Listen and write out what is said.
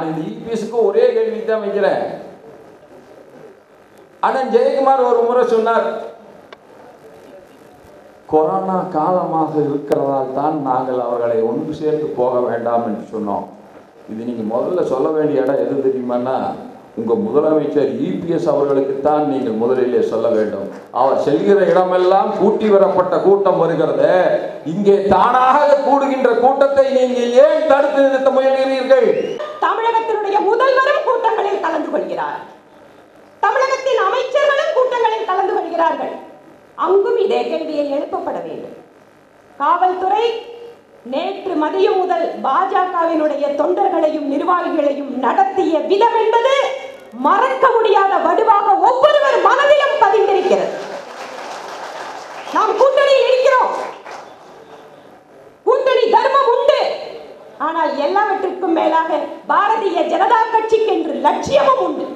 இந்த இபிஎஸ்க்கு ஒரே கேள்வி தான் வைக்கிறேன் அண்ணன் ஜெயக்குமார் ஒரு முறை சொன்னார் கொரோனா காலமாக இருக்கிறதால் தான் நாங்கள் அவர்களை ஒன்று சேர்ந்து போக வேண்டாம் என்று சொன்னோம் இது நீங்க முதல்ல சொல்ல வேண்டிய இடம் எது தெரியுமான்னா உங்க முதலமைச்சர் இபிஎஸ் அவர்களுக்கு தான் நீங்கள் முதலிலே சொல்ல வேண்டும் அவர் செல்கிற இடமெல்லாம் கூட்டி வரப்பட்ட கூட்டம் வருகிறது இங்கே தானாக கூடுகின்ற கூட்டத்தை நீங்கள் ஏன் தடுத்து நிறுத்த முயல்கிறீர்கள் தமிழகத்தினுடைய முதல்வரும் கூட்டங்களில் கலந்து கொள்கிறார் தமிழகத்தின் அமைச்சர்களும் கூட்டங்களில் கலந்து கொள்கிறார்கள் அங்கும் இதே கேள்வியை எழுப்பப்பட வேண்டும் காவல்துறை நேற்று மதியம் முதல் பாஜகவினுடைய தொண்டர்களையும் நிர்வாகிகளையும் நடத்திய விதம் என்பது மறக்க முடியாத வடுவாக ஒவ்வொருவர் மனதிலும் பதிந்திருக்கிறது நாம் கூட்டணியில் இருக்கிறோம் கூட்டணி தர்மம் உண்டு ஆனால் எல்லாவற்றிற்கும் மேலாக பாரதிய ஜனதா கட்சிக்கு என்று லட்சியமும் உண்டு